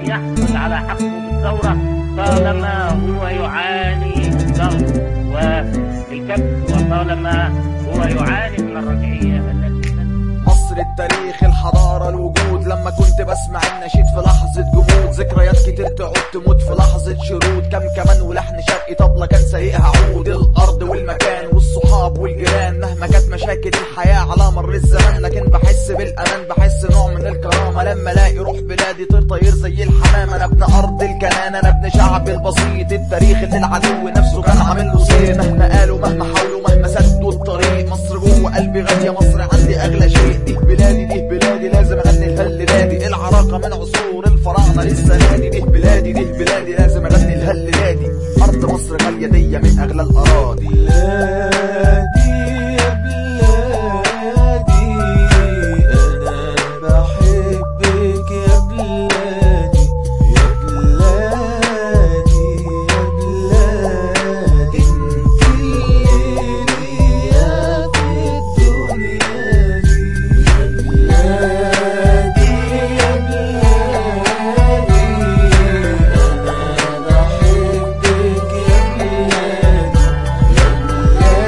يحصل على حقه بالثورة طالما هو يعاني الضغط والكبت وطالما هو يعاني من الرجعية التي مصر التاريخ الحضارة الوجود لما كنت بسمع النشيد في لحظة جمود ذكريات كتير تعود تموت في لحظة شرود كم كمان ولحن شرقي طبلة كان سايقها عود الأرض والمكان والصحاب والجيران مهما كانت مشاكل الحياة على مر الزمان لكن بحس بالأمان بحس نوع من الكرامة لما الاقي روح بلادي طير طير زي الحمام أنا ابن أرض الكنان أنا ابن شعب البسيط التاريخ اللي العدو نفسه كان عامل له سير مهما قالوا مهما حاولوا مهما سدوا الطريق مصر جوه قلبي غالية مصر عندي أغلى شيء دي بلادي دي بلادي لازم اغني لها الليلادي العراقه من عصور الفراعنه لسه نادي دي بلادي دي بلادي لازم اغني لها الليلادي ارض مصر غاليه دي من اغلى الاراضي بلادي يا بلادي أنا بحبك يا بلادي يا بلادي يا بلادي انت اللي ليا في الدنيا دي يا بلادي يا بلادي أنا بحبك يا بلادي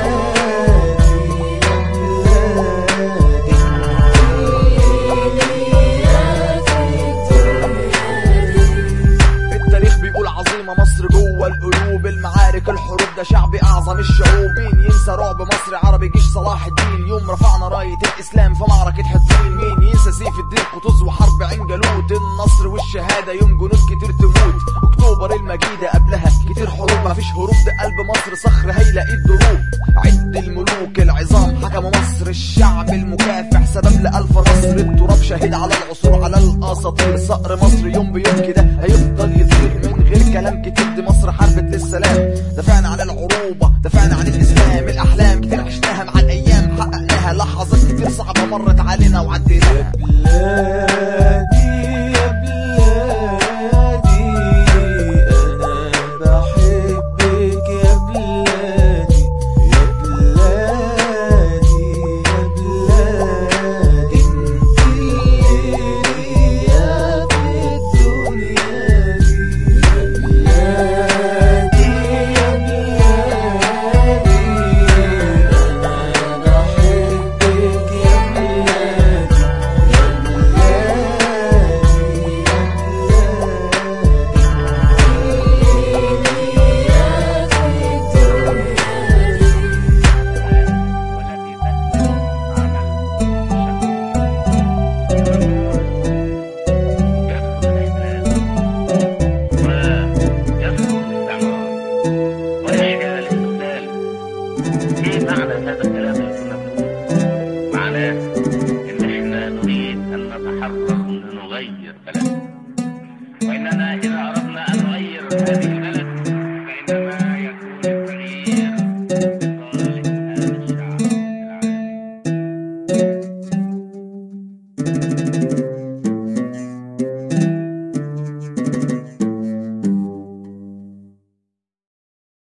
التاريخ بيقول عظيمة مصر جوه القلوب المعارك الحروب ده شعب أعظم الشعوب مين ينسى رعب مصر عربي جيش صلاح الدين يوم رفعنا راية الإسلام في معركة حطين مين ينسى سيف الدين قطز وحرب عين جالوت النصر والشهادة يوم جنود كتير تموت أكتوبر المجيدة قبلها كتير حروب مفيش هروب ده قلب مصر صخر هيلاقي الدروب عد الملوك العظام حكموا مصر الشعب المكافح سبب لألف نصر التراب شهيد على العصور على الأساطير صقر مصر يوم بيوم كده هيفضل يطير من غير كلام كتير دي مصر حاربت للسلام دفعنا عن العروبة دفعنا عن الإسلام الأحلام كتير عشناها مع الأيام حققناها لحظات كتير صعبة مرت علينا وعديناها بلادي يا بلادي أنا بحبك يا بلادي يا بلادي يا بلادي انت اللي ليا في الدنيا دي يا بلادي يا بلادي أنا بحبك يا بلادي والتي تهدم عمل يدخل الاحتلال ويدخل الاستعمار ويحيا الاستقلال ايه معنى هذا الكلام يا سيدنا معناه ان احنا نريد ان نتحرر لنغير بلدنا واننا اذا